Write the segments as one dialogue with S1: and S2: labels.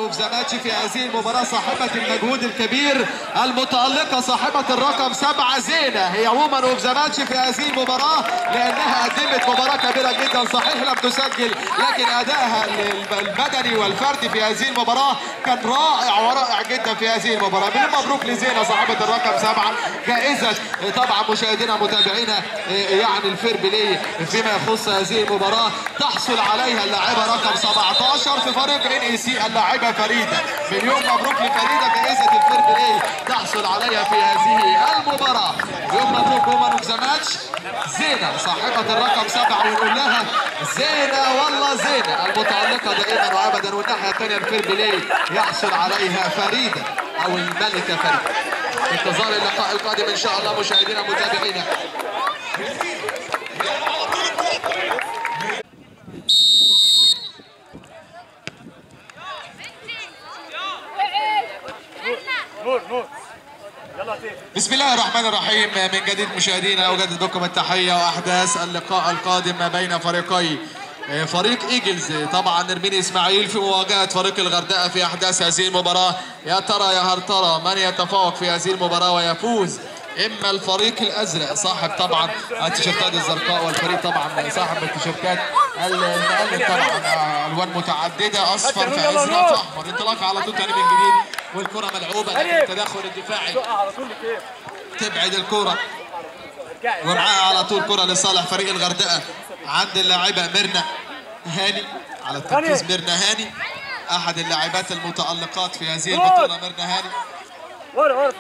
S1: اوف ذا ماتش في هذه المباراه صاحبه المجهود الكبير المتالقه صاحبه الرقم سبعه زينه هي وومن اوف ذا ماتش في هذه المباراه لانها قدمت مباراه كبيره جدا صحيح لم تسجل لكن ادائها البدني والفردي في هذه المباراه كان رائع ورائع جدا في هذه المباراه من مبروك لزينه صاحبه الرقم سبعه جائزه طبعا مشاهدينا متابعينا يعني الفير بلاي فيما يخص هذه المباراه تحصل عليها اللاعبه رقم 17 في فريق ان اي سي اللاعبه فريده مليون مبروك لفريده جائزه الفير بلاي تحصل عليها في هذه المباراه مليون مبروك وومن اوف ذا ماتش زينه صاحبه الرقم سبعه ونقول لها زينه والله زينه المتالقه دائما وابدا والناحيه الثانيه الفير بلاي يحصل عليها فريده او الملكه فريده انتظار اللقاء القادم ان شاء الله مشاهدينا متابعينا
S2: نور نور يلا تيجي
S1: بسم الله الرحمن الرحيم من جديد مشاهدينا اوجد لكم التحيه واحداث اللقاء القادم ما بين فريقي فريق ايجلز طبعا نرمين اسماعيل في مواجهه فريق الغردقه في احداث هذه المباراه يا ترى يا هل ترى من يتفوق في هذه المباراه ويفوز اما الفريق الازرق صاحب طبعا التيشيرتات الزرقاء والفريق طبعا صاحب التيشيرتات المقلد طبعا الوان متعدده اصفر في ازرق في احمر انطلاق على طول تاني من جديد والكره ملعوبه لكن التدخل الدفاعي
S2: على طول لكيف
S1: تبعد الكره
S2: ارجعي
S1: ومعاها على طول كره لصالح فريق الغردقه عند اللاعبه ميرنا هاني على التركيز ميرنا هاني احد اللاعبات المتالقات في هذه البطوله ميرنا هاني
S2: ورا ورا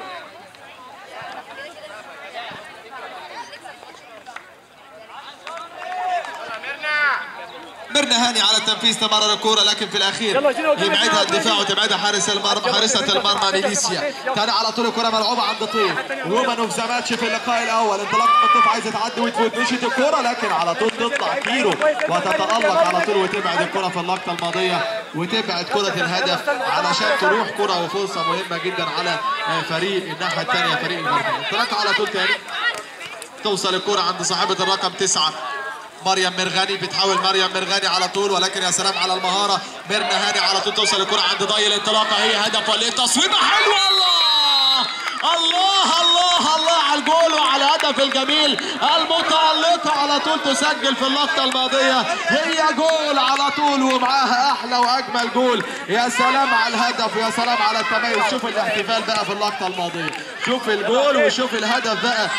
S1: ميرنا هاني على التنفيذ تمرر الكرة لكن في الأخير
S2: يلا جينا قدام
S1: يبعدها
S2: الجول.
S1: الدفاع وتبعدها حارس المرمى حارسة المرمى ميليسيا كان على طول الكرة ملعوبة عند طيب وومن اوف ذا ماتش في اللقاء الأول انطلاق من طيب عايزة تعدي وتفوت مشيت الكرة لكن على طول تطلع كيلو وتتألق على طول وتبعد الكرة في اللقطة الماضية وتبعد كرة الهدف علشان تروح كرة وفرصة مهمة جدا على فريق الناحية الثانية فريق الغربية انطلاق على طول تاني توصل الكرة عند صاحبة الرقم تسعة مريم مرغني بتحاول مريم مرغني على طول ولكن يا سلام على المهارة ميرنا هاني على طول توصل الكرة عند ضي الانطلاقة هي هدف ولا تصويبة حلوة الله الله الله الله على الجول وعلى الهدف الجميل المتألقة على طول تسجل في اللقطة الماضية هي جول على طول ومعاها أحلى وأجمل جول يا سلام على الهدف ويا سلام على التميز شوف الاحتفال بقى في اللقطة الماضية شوف الجول وشوف الهدف بقى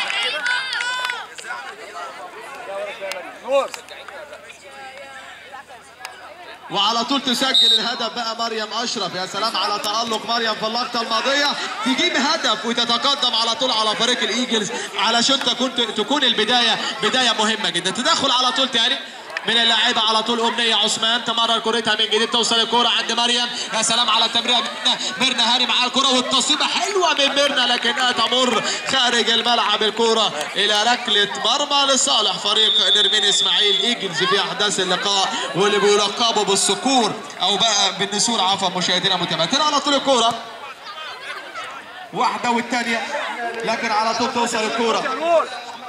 S2: نور
S1: وعلى طول تسجل الهدف بقى مريم اشرف يا سلام على تالق مريم في اللقطه الماضيه تجيب هدف وتتقدم على طول على فريق الايجلز علشان تكون تكون البدايه بدايه مهمه جدا تدخل على طول تاني من اللاعبة على طول أمنية عثمان تمرر كرتها من جديد توصل الكرة عند مريم يا سلام على التمريرة ميرنا ميرنا هاني معاها الكرة والتصويبة حلوة من ميرنا لكنها تمر خارج الملعب الكرة إلى ركلة مرمى لصالح فريق نرمين إسماعيل إيجلز في أحداث اللقاء واللي بيلقبوا بالصقور أو بقى بالنسور عفوا مشاهدينا متابعين على طول الكرة واحدة والثانية لكن على طول توصل الكرة
S2: نور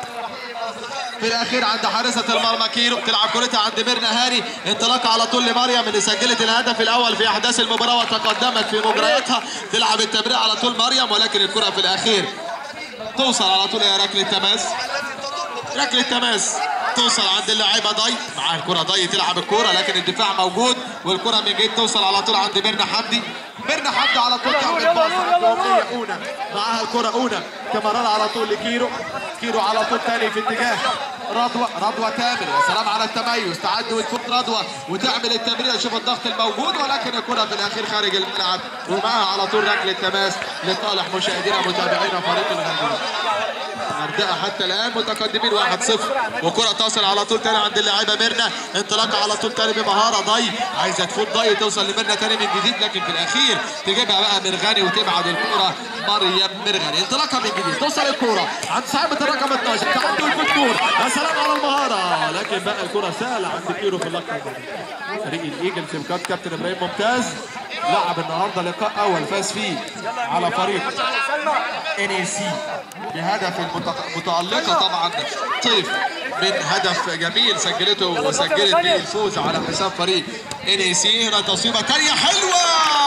S1: في الاخير عند حارسه المرمى كيرو تلعب كرتها عند ميرنا هاني انطلاق على طول لمريم اللي سجلت الهدف الاول في احداث المباراه وتقدمت في مبارياتها تلعب التمرير على طول مريم ولكن الكره في الاخير توصل على طول يا ركله تماس ركله تماس توصل عند اللاعبه ضي معاها الكره ضي تلعب الكره لكن الدفاع موجود والكره من جديد توصل على طول عند ميرنا حمدي ميرنا حمدي على طول تعمل
S2: يلا،
S1: باص
S2: يلا،
S1: عند
S2: يلا،
S1: أمنية أونا معاها الكرة أونا تمرر على طول لكيرو كيرو على طول تاني في اتجاه رضوى رضوى تامر يا سلام على التميز تعدي وتفوت رضوى وتعمل التمرير شوف الضغط الموجود ولكن الكرة في الأخير خارج الملعب ومعاها على طول ركلة تماس لصالح مشاهدينا متابعينا فريق الغردقة الغردقة حتى الآن متقدمين 1-0 وكرة تصل على طول تاني عند اللاعبة ميرنا انطلاق على طول تاني بمهارة ضي عايزة تفوت ضي توصل لميرنا تاني من جديد لكن في الأخير تجيبها بقى مرغني وتبعد الكرة مريم مرغني انطلاقها من جديد توصل الكرة عند صاحبة الرقم 12 تعدي وتفوت نور يا سلام على المهارة لكن بقى الكرة سهلة عند كيرو في اللقطة الجديدة. فريق الإيجلز بقيادة كابتن إبراهيم ممتاز لعب النهارده لقاء اول فاز فيه على فريق ان اي سي بهدف المتق- متألقة طبعا طيف من هدف جميل سجلته وسجلت به الفوز على حساب فريق ان اي سي هنا تصويبة تانية حلوة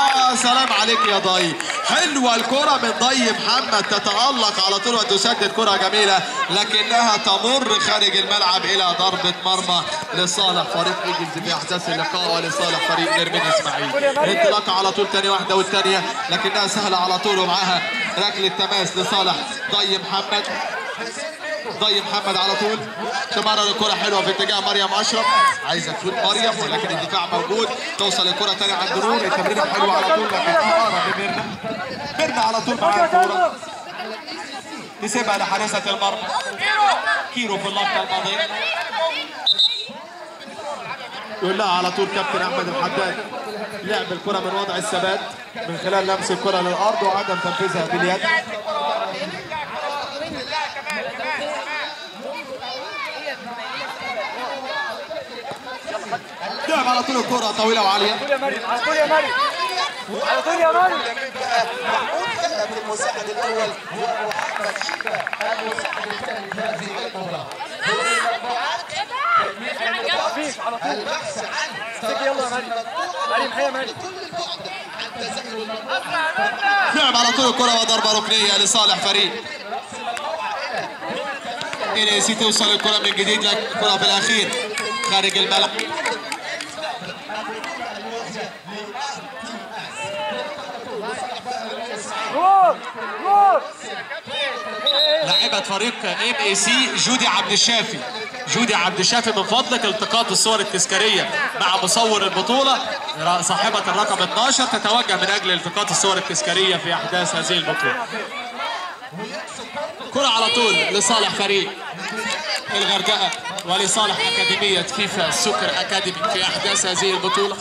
S1: سلام عليك يا ضي حلوه الكره من ضي محمد تتالق على طول وتسدد كره جميله لكنها تمر خارج الملعب الى ضربه مرمى لصالح فريق ايجلز في احداث اللقاء ولصالح فريق نرمين اسماعيل انطلاقه على طول تاني واحده والثانيه لكنها سهله على طول ومعاها ركله تماس لصالح ضي محمد ضي محمد على طول تمرر الكرة حلوة في اتجاه مريم أشرف عايزة تفوت مريم ولكن الدفاع موجود توصل الكرة تاني عند نور التمريرة حلوة على طول لكن أقرب لميرنا ميرنا على طول معاها الكرة تسيبها لحارسة المرمى كيرو في اللقطة الماضية يقول لها على طول كابتن احمد الحداد لعب الكره من وضع الثبات من خلال لمس الكره للارض وعدم تنفيذها باليد لعب على طول الكره طويله وعاليه
S2: طول يا مريم على طول يا مريم على طول يا مريم
S3: المساعد الاول هو محمد شيبه المساعد الثاني في هذه المباراه
S2: فيك على طول
S3: البحث عن
S2: فيك يلا يا مريم مريم هي مريم
S3: كل البعد عن تزين المباراه
S1: لعب على طول الكره وضربه ركنيه لصالح فريق انيسي توصل الكره من جديد لك الكره في الاخير خارج الملعب
S2: نور نور
S1: لاعبة فريق ام اي سي جودي عبد الشافي جودي عبد الشافي من فضلك التقاط الصور التذكارية مع مصور البطولة صاحبة الرقم 12 تتوجه من اجل التقاط الصور التذكارية في احداث هذه البطولة كرة على طول لصالح فريق الغردقة ولصالح أكاديمية فيفا سكر أكاديمي في أحداث هذه البطولة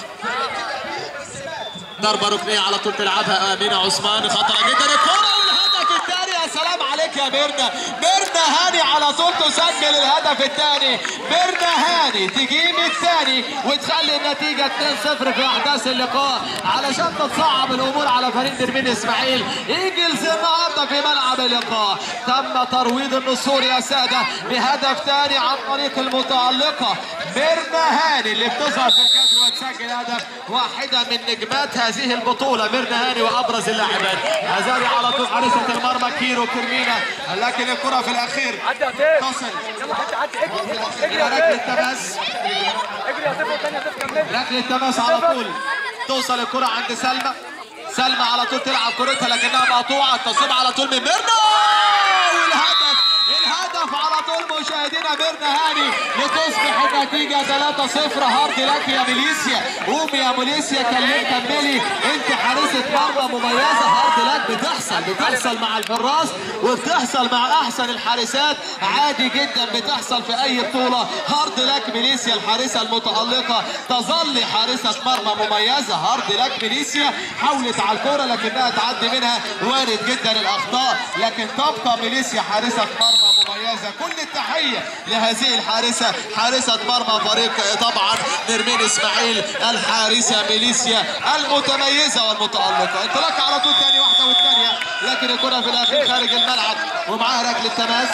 S1: ضربة ركنية على طول تلعبها أمينة عثمان خطرة جدا الكرة والهدف الثاني يا سلام عليك يا ميرنا ميرنا هاني على طول تسجل الهدف الثاني ميرنا هاني تجيب الثاني وتخلي النتيجة 2-0 في أحداث اللقاء علشان تصعب الأمور على فريق نرمين إسماعيل إيجلز النهاردة في ملعب اللقاء تم ترويض النصور يا سادة بهدف ثاني عن طريق المتألقة ميرنا هاني اللي بتظهر في الكادر وتسجل هدف واحدة من نجمات هذه البطولة ميرنا هاني وأبرز اللاعبات هزاري على طول حارسة المرمى كيرو كرمينا لكن الكرة في الأخير
S2: عدي يا سيف
S1: تصل
S2: يلا حتى عدي اجري اجري
S1: إلى
S2: يا
S1: ركلة
S2: سيف
S1: تماس
S2: اجري يا سيف والثانية سيف كمل
S1: ركلة تماس على طول توصل الكرة عند سلمى سلمى على طول تلعب كرتها لكنها مقطوعة التصويب على طول من ميرنا والهدف الهدف على طول مشاهدينا ميرنا هاني لتصبح النتيجة 3-0 هارد لك يا ميليسيا قومي يا ميليسيا كلم كملي انت حارسة مرمى مميزة هارد لك بتحصل بتحصل مع الحراس وبتحصل مع احسن الحارسات عادي جدا بتحصل في اي بطولة هارد لك ميليسيا الحارسة المتألقة تظل حارسة مرمى مميزة هارد لك ميليسيا حاولت على الكرة لكنها تعدي منها وارد جدا الاخطاء لكن تبقى ميليسيا حارسة مرمى مميزة كل التحية لهذه الحارسة حارسة مرمى فريق طبعا نرمين اسماعيل الحارسة ميليسيا المتميزة والمتألقة انطلاق على طول ثاني واحدة والثانية لكن الكرة في الاخير خارج الملعب ومعاها ركلة تماس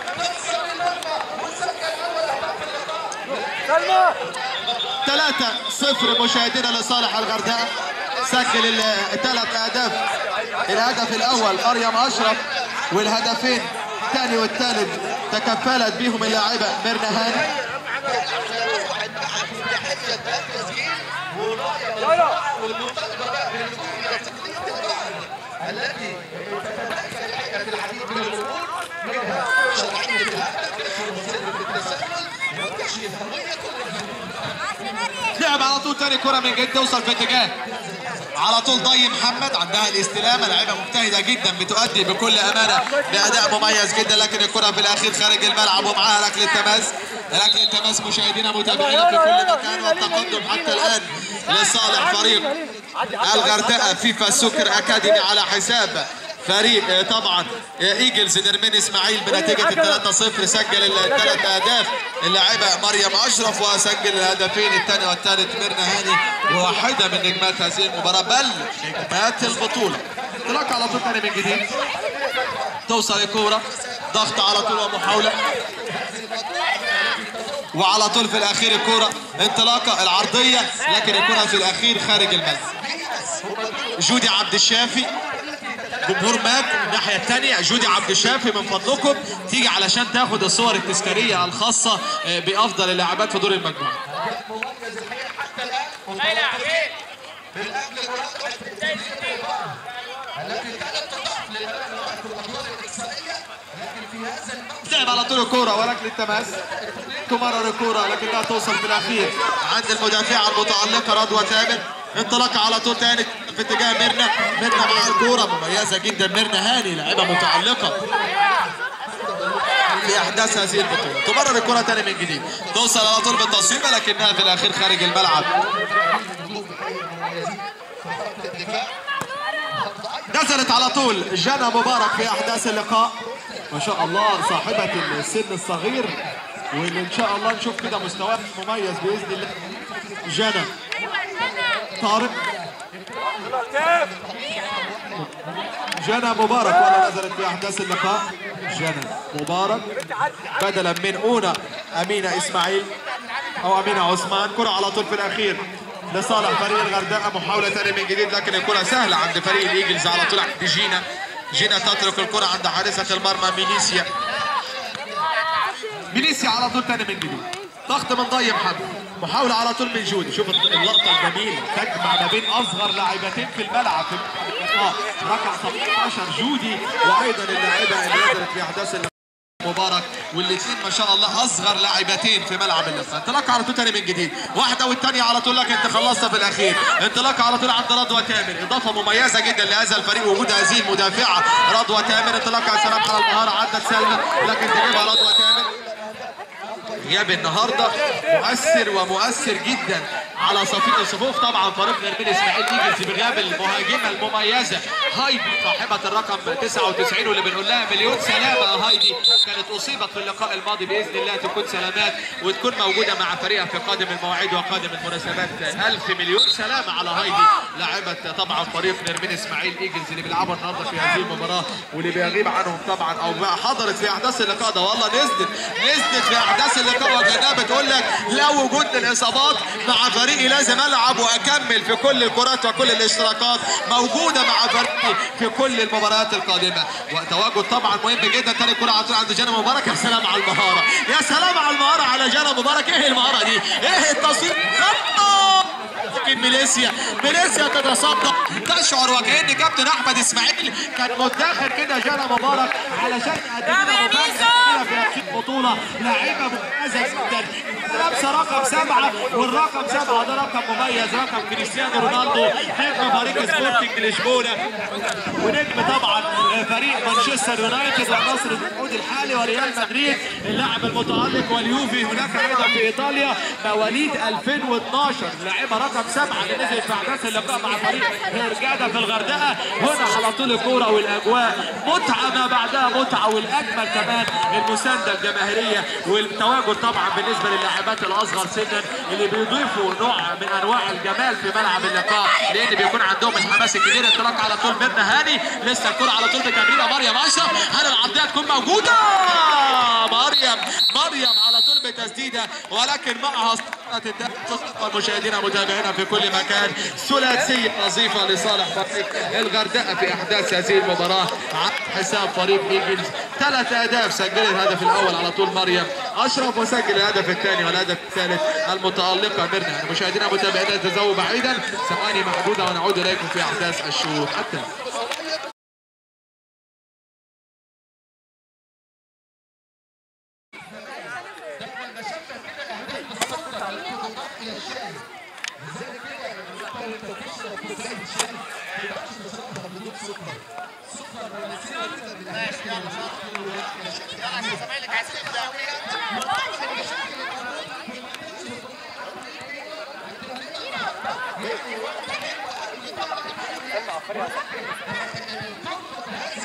S2: سلمى
S1: 3-0 مشاهدينا لصالح الغردقة سجل الثلاث اهداف الهدف الاول مريم اشرف والهدفين الثاني والثالث تكفلت بهم اللاعبه ميرنا هاني
S3: واحد معا في تحيه التسجيل
S2: يلا
S3: والمنطلقه بقى من الدخول الى تقنيه الفار التي تتمثل الحقيقه في العديد من الامور منها شرعيه الهدف والسر في التسلل وكشف هويه
S1: لعب على طول تاني كرة من جد توصل في اتجاه على طول ضي محمد عندها الاستلامة لاعبة مجتهدة جدا بتؤدي بكل أمانة بأداء مميز جدا لكن الكرة في الأخير خارج الملعب ومعاها ركلة تماس ركلة تماس مشاهدينا متابعينا في كل مكان والتقدم حتى الآن لصالح فريق الغردقة فيفا سكر أكاديمي على حساب فريق آه، طبعا آه، ايجلز نرمين اسماعيل بنتيجه ال 3-0 سجل الثلاث اهداف اللاعبه مريم اشرف وسجل الهدفين الثاني والثالث ميرنا هاني وواحده من نجمات هذه المباراه بل نجمات البطوله انطلاق على طول ثاني من جديد توصل الكوره ضغط على طول ومحاوله وعلى طول في الاخير الكوره انطلاقه العرضيه لكن الكره في الاخير خارج الملعب جودي عبد الشافي جمهور ماك الناحيه الثانيه جودي عبد الشافي من فضلكم تيجي علشان تاخد الصور التذكاريه الخاصه آه، بافضل اللاعبات في دور المجموعه
S3: مميز الحقيقه حتى الان من اجل مراقبه التي كانت تضاف للامام في الادوار الاقصائيه لكن في هذا الموسم
S1: لعب على طول الكرة ولكن التماس تمرر الكرة لكن لا توصل في الأخير عند المدافعة المتألقة رضوى تامر انطلاقة على طول تاني في اتجاه ميرنا ميرنا مع الكرة مميزة جدا ميرنا هاني لاعبة متألقة في أحداث هذه البطولة تمرر الكرة تاني من جديد توصل على طول بالتصويبة لكنها في الأخير خارج الملعب نزلت على طول جنى مبارك في احداث اللقاء ما شاء الله صاحبة السن الصغير واللي ان شاء الله نشوف كده مستواه مميز باذن الله جنى طارق جنى مبارك ولا نزلت في احداث اللقاء جنى مبارك بدلا من اونا امينه اسماعيل او امينه عثمان كره على طول في الاخير لصالح فريق الغردقه محاوله ثانيه من جديد لكن الكره سهله عند فريق الايجلز على طول عند جينا جينا تترك الكره عند حارسه المرمى مينيسيا مينيسيا على طول ثاني من جديد ضغط من ضي محمد محاولة على طول من جودي شوف اللقطة الجميلة تجمع ما بين أصغر لاعبتين في الملعب في اللقاء رقم 17 جودي وأيضا اللاعبة اللي نزلت في أحداث اللقاء مبارك والاثنين ما شاء الله اصغر لاعبتين في ملعب اللقاء انطلاق على طول تاني من جديد واحده والثانيه على طول لكن انت خلصت في الاخير انطلاق على طول عند رضوى تامر اضافه مميزه جدا لهذا الفريق وجود هذه المدافعه رضوى تامر انطلاق على سلام على المهاره عدت سلمى لكن تجيبها رضوى تامر غياب النهارده مؤثر ومؤثر جدا على صفيق الصفوف طبعا فريق نرمين اسماعيل ايجلز بغياب المهاجمه المميزه هايدي صاحبه الرقم 99 واللي بنقول لها مليون سلامه يا هايدي كانت اصيبت في اللقاء الماضي باذن الله تكون سلامات وتكون موجوده مع فريقها في قادم المواعيد وقادم المناسبات الف مليون سلامه على هايدي لاعبه طبعا فريق نرمين اسماعيل ايجلز اللي بيلعبوا النهارده في هذه المباراه واللي بيغيب عنهم طبعا او بقى حضرت في احداث اللقاء ده والله نزلت نزلت في احداث اللقاء وكانها بتقول لك لا وجود للاصابات مع فريقي لازم العب واكمل في كل الكرات وكل الاشتراكات موجوده مع فريقي في كل المباريات القادمه وتواجد طبعا مهم جدا تاني كره على طول عند جانا مبارك يا سلام على المهاره يا سلام على المهاره على جانا مبارك ايه المهاره دي ايه التصوير خطه لكن ميليسيا ميليسيا تتصدق تشعر وكأن كابتن احمد اسماعيل كان متاخر كده جانا مبارك علشان يقدم لنا مفاجاه في هذه البطوله لاعيبه مميزه جدا لابسه رقم سبعه والرقم سبعه ده رقم مميز رقم كريستيانو رونالدو نجم فريق سبورتنج لشبونه ونجم طبعا فريق مانشستر يونايتد والنصر السعودي الحالي وريال مدريد اللاعب المتالق واليوفي هناك ايضا في ايطاليا مواليد 2012 لاعبه رقم سبعه اللي نزلت في احداث اللقاء مع فريق هرجاده في الغردقه هنا على طول الكوره والاجواء متعه ما بعدها متعه والاجمل كمان المسانده الجماهيريه والتواجد طبعا بالنسبه للاعبات الاصغر سنا اللي بيضيفوا نوع من انواع الجمال في ملعب اللقاء لان بيكون عندهم الحماس الكبير انطلاق على طول ميرنا هاني لسه الكره على طول بتمريره مريم اشرف هل العرضيه تكون موجوده مريم مريم على طول بتسديده ولكن معها المشاهدين متابعينا في كل مكان ثلاثيه نظيفه لصالح فريق الغردقه في احداث هذه المباراه على حساب فريق ايجلز ثلاث اهداف سجلت الهدف الاول على طول مريم اشرف وسجل الهدف الثاني والهدف الثالث المتالقه ميرنا يعني مشاهدينا متابعينا تزووا بعيدا ثواني معدوده ونعود اليكم في احداث الشوط الثاني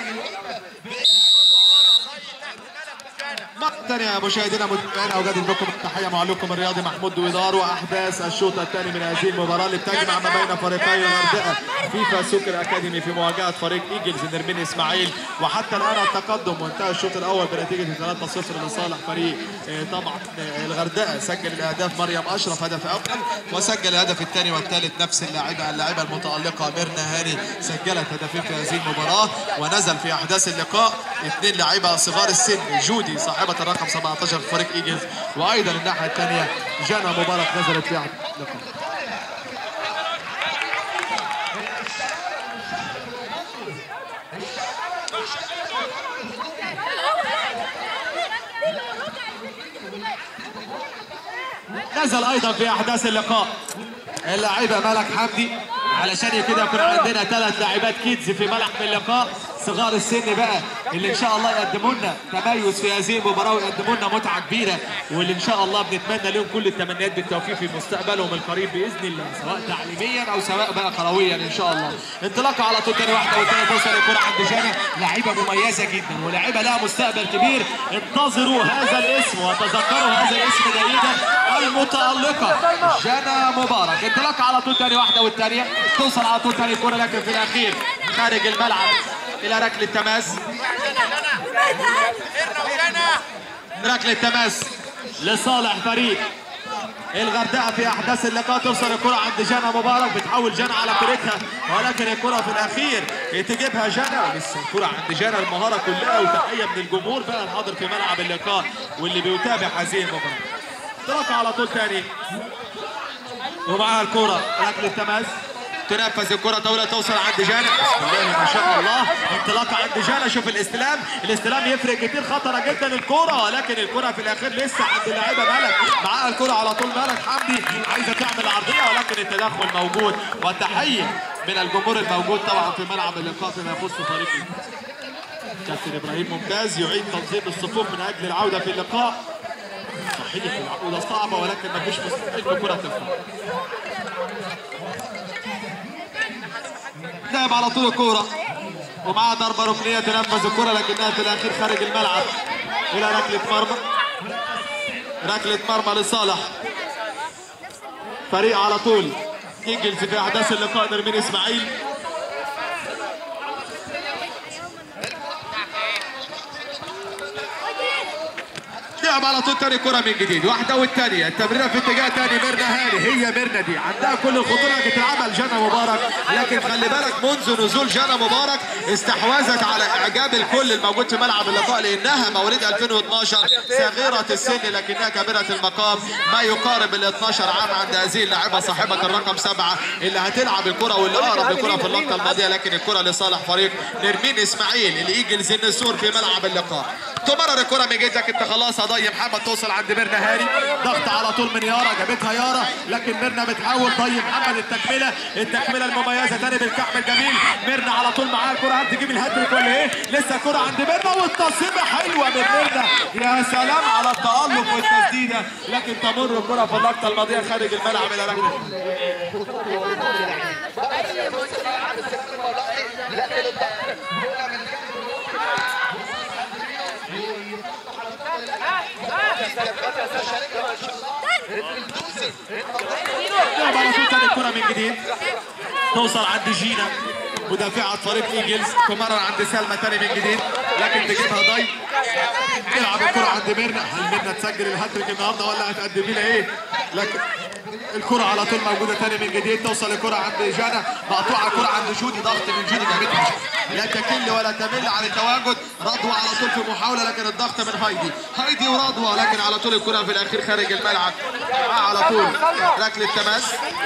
S1: مرة ثانية مشاهدينا متابعينا أوجدت بكم تحيه معلقكم الرياضي محمود دويدار واحداث الشوط الثاني من هذه المباراه اللي بتجمع ما بين فريقي الغردقه فيفا سوكر اكاديمي في مواجهه فريق ايجلز نرمين اسماعيل وحتى الان التقدم وانتهى الشوط الاول بنتيجه 3-0 لصالح فريق آه، طبعا آه، الغردقه سجل الاهداف مريم اشرف هدف اول وسجل الهدف الثاني والثالث نفس اللاعبه اللاعبه المتالقه ميرنا هاني سجلت هدفين في هذه المباراه ونزل في احداث اللقاء اثنين لاعيبه صغار السن جودي صاحبه الرقم 17 في فريق ايجلز وايضا الناحيه الثانيه جانا مبارك نزلت في اللقاء نزل ايضا في احداث اللقاء اللاعبه ملك حمدي علشان كده يكون عندنا ثلاث لاعبات كيدز في ملعب اللقاء صغار السن بقى اللي ان شاء الله يقدموا لنا تميز في هذه المباراه ويقدموا لنا متعه كبيره واللي ان شاء الله بنتمنى لهم كل التمنيات بالتوفيق في مستقبلهم القريب باذن الله سواء تعليميا او سواء بقى كرويا ان شاء الله انطلاقه على طول تاني واحده والتاني توصل الكره عند جانا لعيبه مميزه جدا ولاعيبه لها مستقبل كبير انتظروا هذا الاسم وتذكروا هذا الاسم جيدا المتالقه جانا مبارك انطلاقه على طول تاني واحده والثانيه توصل على طول تاني الكره لكن في الاخير خارج الملعب الى ركله تماس ركله تماس لصالح فريق الغردقه في احداث اللقاء توصل الكره عند جانا مبارك بتحول جانا على كرتها ولكن الكره في الاخير تجيبها جانا ولسه الكره عند جانا المهاره كلها وتحيه من الجمهور بقى الحاضر في ملعب اللقاء واللي بيتابع هذه المباراه انطلاقه على طول تاني ومعها الكره ركله تماس تنفذ الكرة طويلة توصل عند جانا بسم الله ما شاء الله انطلاقة عند جانا شوف الاستلام الاستلام يفرق كتير خطرة جدا الكرة ولكن الكرة في الأخير لسه عند اللاعبة ملك معاها الكرة على طول ملك حمدي عايزة تعمل عرضية ولكن التدخل موجود وتحية من الجمهور الموجود طبعا في ملعب اللقاء فيما يخص فريق كابتن إبراهيم ممتاز يعيد تنظيم الصفوف من أجل العودة في اللقاء صحيح العودة صعبة ولكن مفيش مستحيل بكرة تنفع لعب على طول الكورة ومعاه ضربة ركنية تنفذ الكرة لكنها في الأخير خارج الملعب إلى ركلة مرمى ركلة مرمى لصالح فريق على طول ايجلز في أحداث اللقاء نرمين إسماعيل لعب على طول تاني كرة من جديد واحدة والتانية التمريرة في اتجاه تاني ميرنا هاني هي ميرنا دي عندها كل الخطورة لكن تلعبها لجانا مبارك لكن خلي بالك منذ نزول جانا مبارك استحوذت على اعجاب الكل الموجود في ملعب اللقاء لانها مواليد 2012 صغيرة السن لكنها كبيرة المقام ما يقارب ال 12 عام عند هذه اللاعبة صاحبة الرقم سبعة اللي هتلعب الكرة واللي اقرب للكرة في اللقطة الماضية لكن الكرة لصالح فريق نرمين اسماعيل الايجلز النسور في ملعب اللقاء تمرر الكرة من جديد لكن تخلصها ضي محمد توصل عند ميرنا هاني ضغط على طول من يارا جابتها يارا لكن ميرنا بتحاول ضي محمد التكمله التكمله المميزه تاني بالكعب الجميل ميرنا على طول معاها الكرة هل تجيب الهاتريك ولا ايه لسه الكرة عند ميرنا والتصويبه حلوه من ميرنا يا سلام على التالق والتسديده لكن تمر الكرة في اللقطه الماضيه خارج الملعب الى ركله لعب على طول تاني الكرة من جديد توصل عند جينا مدافعة فريق ايجلز تمرر عند سلمى تاني من جديد لكن تجيبها ضي تلعب الكرة عند ميرنا هل ميرنا تسجل الهاتريك النهارده ولا هتقدم لنا ايه؟ لكن الكرة على طول موجودة تاني من جديد توصل الكرة عند جانا مقطوعة الكرة عند جودي ضغط من جودي جابتها لا تكل ولا تمل عن التواجد رضوى على طول في محاولة لكن الضغط من هايدي هايدي ورضوى لكن على طول الكرة في الأخير خارج الملعب معاه على طول ركلة تماس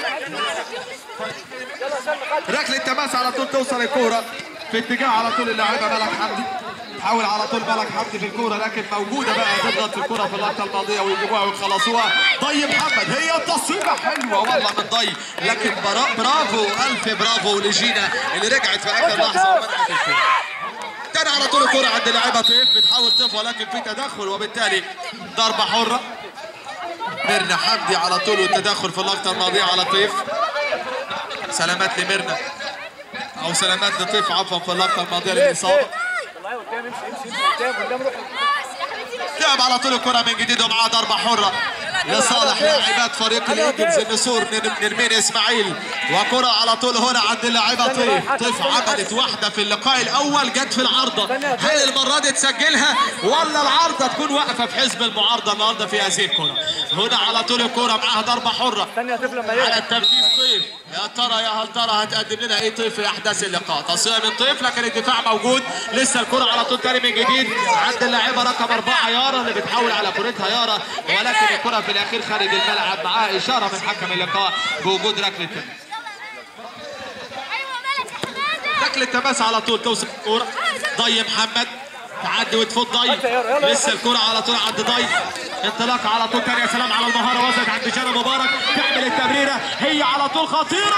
S1: ركلة تماس على طول توصل الكرة في اتجاه على طول اللاعبة ملك حمدي حاول على طول ملك حمدي في الكوره لكن موجوده بقى تضغط في الكوره في اللقطه الماضيه ويجيبوها ويخلصوها ضي محمد هي تصويبه حلوه والله من ضي لكن برا- برافو الف برافو لجينا اللي رجعت في اخر لحظه ومنعت الكوره تاني على طول الكوره عند لاعبه طيف بتحاول طيف ولكن في تدخل وبالتالي ضربه حره ميرنا حمدي على طول والتدخل في اللقطه الماضيه على طيف سلامات لميرنا او سلامات لطيف عفوا في اللقطه الماضيه للاصابه
S2: والله قدام امشي امشي امشي قدام قدام روح
S1: لعب على طول الكرة من جديد ومعاه ضربة حرة لصالح لاعبات فريق الايجلز النسور نر- نرمين اسماعيل وكرة على طول هنا عند اللاعبة طيف طيف عملت واحدة في اللقاء الاول جت في العارضة هل المرة دي تسجلها ولا العارضة تكون واقفة في حزب المعارضة النهارده في هذه الكرة هنا على طول الكرة معاها ضربة حرة
S2: ثانية طفل لما
S1: على
S2: يلعب
S1: التنفيذ طيف يا ترى يا هل ترى هتقدم لنا ايه طيف في احداث اللقاء تصوير من طيف لكن الدفاع موجود لسه الكره على طول تاني من جديد عند اللاعبه رقم اربعه يارا اللي بتحاول على كرتها يارا ولكن الكره في الاخير خارج الملعب معاها اشاره من حكم اللقاء بوجود ركله تماس
S4: ايوه مالك يا حماده
S1: ركله تماس على طول توصل الكوره ضي محمد تعدي وتفوت ضي
S2: حتى يلا- يلا-
S1: لسه الكرة على طول عند ضي انطلاق على طول تاني يا سلام على المهارة وصلت عند جانا مبارك تعمل التمريرة هي على طول خطيرة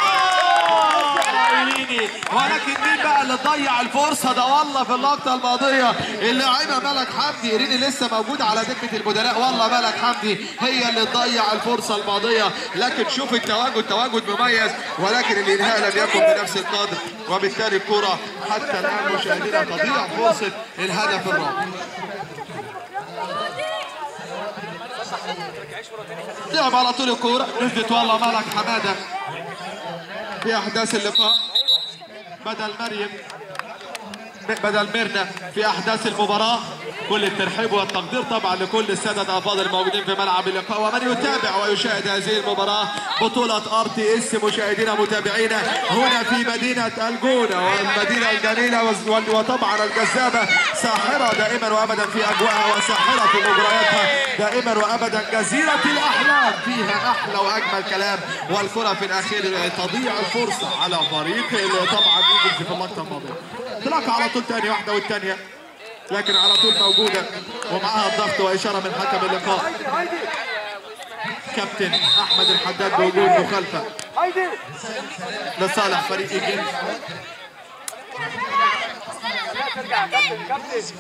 S1: عيني ولكن مين بقى اللي ضيع الفرصة ده والله في اللقطة الماضية اللاعبة ملك حمدي ريني لسه موجودة على دكة البدلاء والله ملك حمدي هي اللي تضيع الفرصة الماضية لكن شوف التواجد تواجد مميز ولكن الانهاء لم يكن بنفس القدر وبالتالي الكرة حتى الان مشاهدينا تضيع فرصة الهدف الرابع لعب على طول الكورة نزلت والله ملك حمادة في أحداث اللقاء بدل مريم بدل ميرنا في أحداث المباراة كل الترحيب والتقدير طبعا لكل السادة الأفاضل الموجودين في ملعب اللقاء ومن يتابع ويشاهد هذه المباراة بطولة ار تي اس مشاهدينا متابعينا هنا في مدينة الجونة والمدينة الجميلة وز- وطبعا الجذابة ساحرة دائما وأبدا في أجواءها وساحرة في مجرياتها دائما وأبدا جزيرة الأحلام فيها أحلى وأجمل كلام والكرة في الأخير تضيع الفرصة على فريق اللي طبعا يجلس في اللقطة الماضية انطلاق على طول تاني واحدة والتانية لكن على طول موجودة ومعها الضغط وإشارة من حكم اللقاء
S2: هايدي هايدي
S1: كابتن أحمد الحداد بوجود مخالفة
S2: هايدي
S1: لصالح فريق إيجل
S2: ترجع كابتن كابتن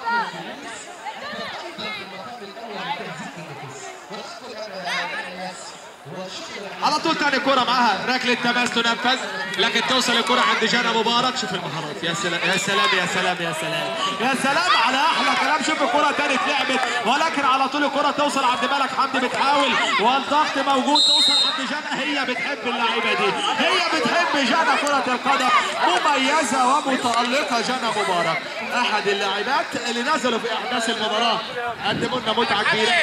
S1: على طول تاني كرة معاها ركلة تماس تنفذ لكن توصل الكرة عند جانا مبارك شوف المهارات يا سلام يا سلام يا سلام يا سلام يا سلام على احلى كلام شوف الكرة تاني اتلعبت ولكن على طول الكرة توصل عند ملك حمدي بتحاول والضغط موجود توصل عند جانا هي بتحب اللعيبة دي هي بتحب جانا كرة القدم مميزة ومتألقة جانا مبارك احد اللاعبات اللي نزلوا في احداث المباراة قدموا لنا متعة كبيرة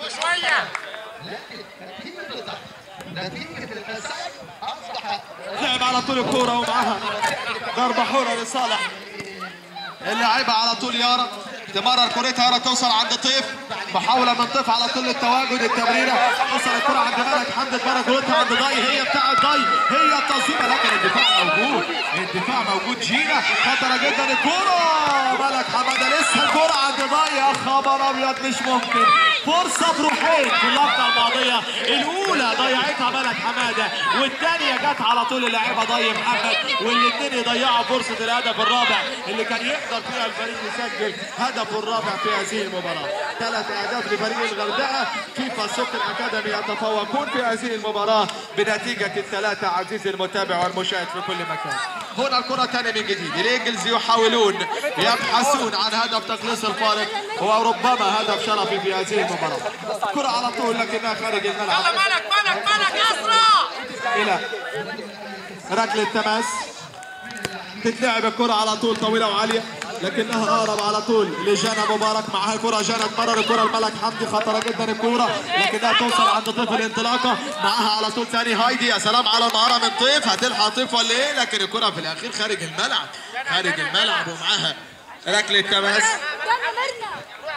S3: نتيجة الفساد أصبح
S1: لعب على طول الكورة ومعها ضربة حرة لصالح اللاعبة على طول يارا تمرر كرتها يارا توصل عند طيف محاولة من طيف على طول التواجد التمريرة توصل الكرة عند ملك حمد تمرر كرتها عند ضي هي بتاعت ضي هي التصويبة لكن الدفاع موجود الدفاع موجود جينا خطرة جدا الكرة ملك حمادة لسه الكرة عند ضي يا خبر أبيض مش ممكن فرصة بروحين في اللقطة الماضية الأولى ضيعتها ملك حمادة والثانية جت على طول اللاعبة ضي محمد والاثنين يضيعوا فرصة الهدف الرابع اللي كان يقدر فيها الفريق يسجل هدفه الرابع في هذه المباراة ثلاث أهداف لفريق الغردقة فيفا سكر أكاديمي يتفوقون في هذه المباراة بنتيجة الثلاثة عزيزي المتابع والمشاهد في كل مكان هنا الكرة تاني من جديد الإنجلز يحاولون يبحثون عن هدف تقليص الفارق وربما هدف شرفي في هذه المباراة كرة على طول لكنها خارج الملعب
S4: مالك مالك مالك اسرع
S1: الى ركله تماس تتلعب الكرة على طول طويلة وعالية لكنها اقرب على طول لجانا مبارك معها كرة جانا تمرر الكرة الملك حمدي خطرة جدا الكرة لكنها توصل عند طيف الانطلاقة معها على طول ثاني هايدي يا سلام على المهارة من طيف هتلحق طيف ولا ايه لكن الكرة في الاخير خارج الملعب خارج الملعب ومعها ركلة تماس
S4: يلا مرنا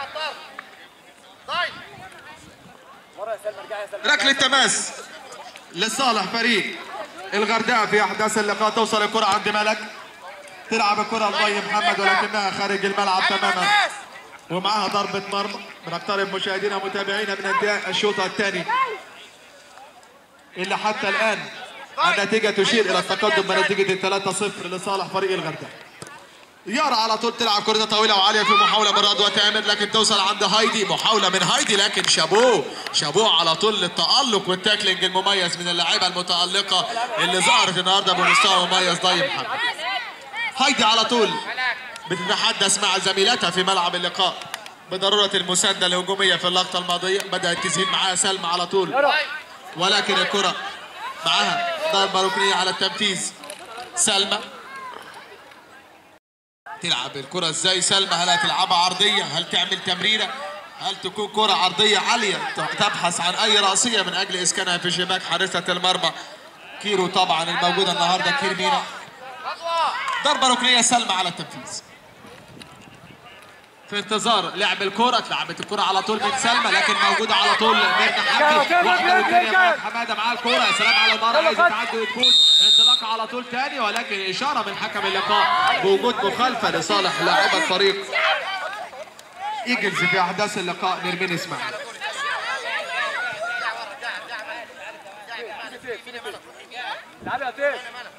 S2: ورا يا سلمى ارجع يا سلمى
S1: ركلة تماس لصالح فريق الغردقة في أحداث اللقاء توصل الكرة عند ملك تلعب الكرة لضي محمد ولكنها خارج الملعب تماما ومعها ضربة مرمى بنقترب مشاهدينا ومتابعينا من انتهاء الشوط الثاني اللي حتى الآن النتيجة تشير إلى التقدم بنتيجة 3-0 لصالح فريق الغردقة يارا على طول تلعب كرة طويلة وعالية في محاولة من رضوى تامر لكن توصل عند هايدي محاولة من هايدي لكن شابوه شابوه على طول للتألق والتاكلينج المميز من اللاعيبة المتألقة اللي ظهرت النهارده بمستوى مميز ضي محمد هايدي على طول بتتحدث مع زميلتها في ملعب اللقاء بضرورة المساندة الهجومية في اللقطة الماضية بدأت تزيد معاها سلمى على طول ولكن الكرة معاها ضربة ركنية على التنفيذ سلمى تلعب الكرة ازاي سلمى هل هتلعبها عرضية هل تعمل تمريرة هل تكون كرة عرضية عالية تبحث عن أي رأسية من أجل إسكانها في شباك حارسة المرمى كيرو طبعا الموجودة النهاردة كير مينا ضربة ركنية سلمى على التنفيذ في انتظار لعب الكرة اتلعبت الكرة على طول من سلمى لكن موجودة على طول ميرنا حمدي واحدة والثانية مع حمادة معاه الكرة يا سلام على المرة عايزة تعدي وتفوت انطلاقة على طول تاني ولكن إشارة من حكم اللقاء بوجود مخالفة لصالح لاعبة فريق ايجلز في أحداث اللقاء نرمين إسماعيل
S2: تعالى يا تيف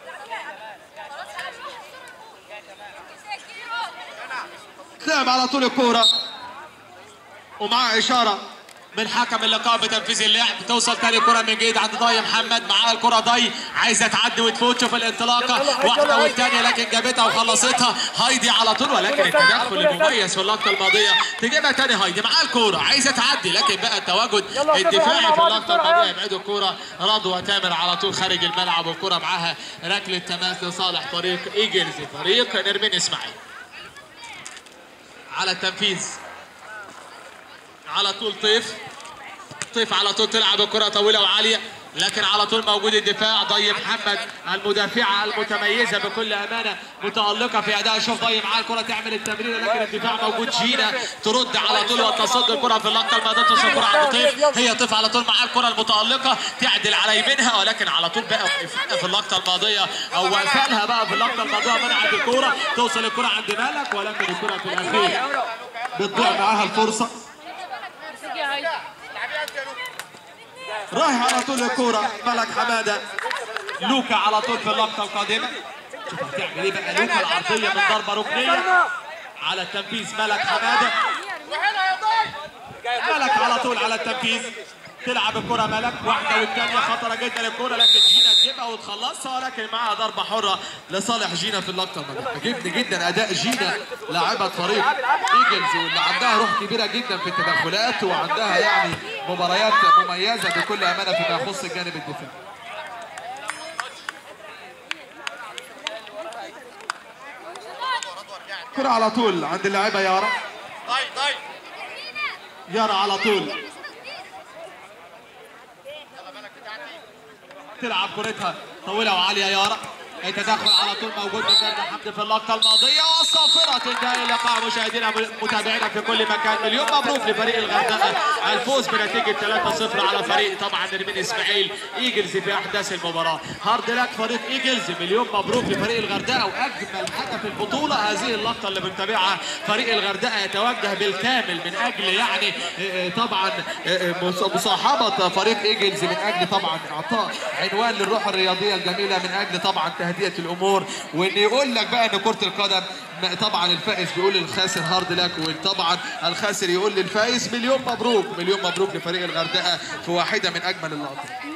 S1: لعب على طول الكورة ومعاه إشارة من حكم اللقاء بتنفيذ اللعب توصل تاني كرة من جديد عند ضي محمد معاها الكرة ضي عايزة تعدي وتفوت شوف الانطلاقة واحدة والتانية لكن جابتها وخلصتها هايدي على طول ولكن التدخل المميز في اللقطة الماضية تجيبها تاني هايدي معاها الكرة عايزة تعدي لكن بقى التواجد الدفاعي في اللقطة الماضية يبعدوا الكرة رضوى تامر على طول خارج الملعب والكرة معاها ركلة تماس لصالح فريق ايجلز فريق نرمين اسماعيل على التنفيذ على طول طيف طيف على طول تلعب الكرة طويلة وعالية لكن على طول موجود الدفاع ضي محمد المدافعة المتميزة بكل أمانة متألقة في أداء شوف ضي معاه الكرة تعمل التمرير لكن الدفاع موجود جينا ترد على طول وتصد الكرة في اللقطة الماضية توصل الكرة عند طيف هي طيف على طول معاه الكرة المتألقة تعدل على يمينها ولكن على طول بقى في اللقطة الماضية أو وقفلها بقى في اللقطة الماضية منعت الكرة توصل الكرة عند مالك ولكن الكرة في الأخير بتضيع معاها الفرصة رايح على طول الكرة ملك حمادة لوكا على طول في اللقطة القادمة شوف هتعمل ايه بقى لوكا العرضية من ضربة ركنية على التنفيذ ملك حمادة ملك على طول على التنفيذ تلعب الكرة ملك واحدة والثانية خطرة جدا الكرة لكن جينا تجيبها وتخلصها ولكن معاها ضربة حرة لصالح جينا في اللقطة الماضية عجبني جدا أداء جينا لاعبة فريق ايجلز واللي عندها روح كبيرة جدا في التدخلات وعندها يعني مباريات مميزة بكل أمانة فيما يخص الجانب الدفاعي كرة على طول عند اللاعبة يارا يارا على طول تلعب كرتها طويلة وعالية يارا التدخل على طول موجود من جنة حمدي في اللقطة الماضية والصافرة تنتهي اللقاء مشاهدينا متابعينا في كل مكان مليون مبروك لفريق الغردقة الفوز بنتيجة 3-0 على فريق طبعا نرمين اسماعيل ايجلز في احداث المباراة هارد لك فريق ايجلز مليون مبروك لفريق الغردقة واجمل حاجة في البطولة هذه اللقطة اللي بنتابعها فريق الغردقة يتوجه بالكامل من اجل يعني آه، طبعا آه، مص- مصاحبة فريق ايجلز من اجل طبعا اعطاء عنوان للروح الرياضية الجميلة من اجل طبعا تهدئة الامور وان يقول لك بقى ان كرة القدم م- طبعا الفائز بيقول للخاسر هارد لك وطبعا الخاسر يقول للفائز مليون مبروك مليون مبروك لفريق الغردقة في واحدة من اجمل اللقطات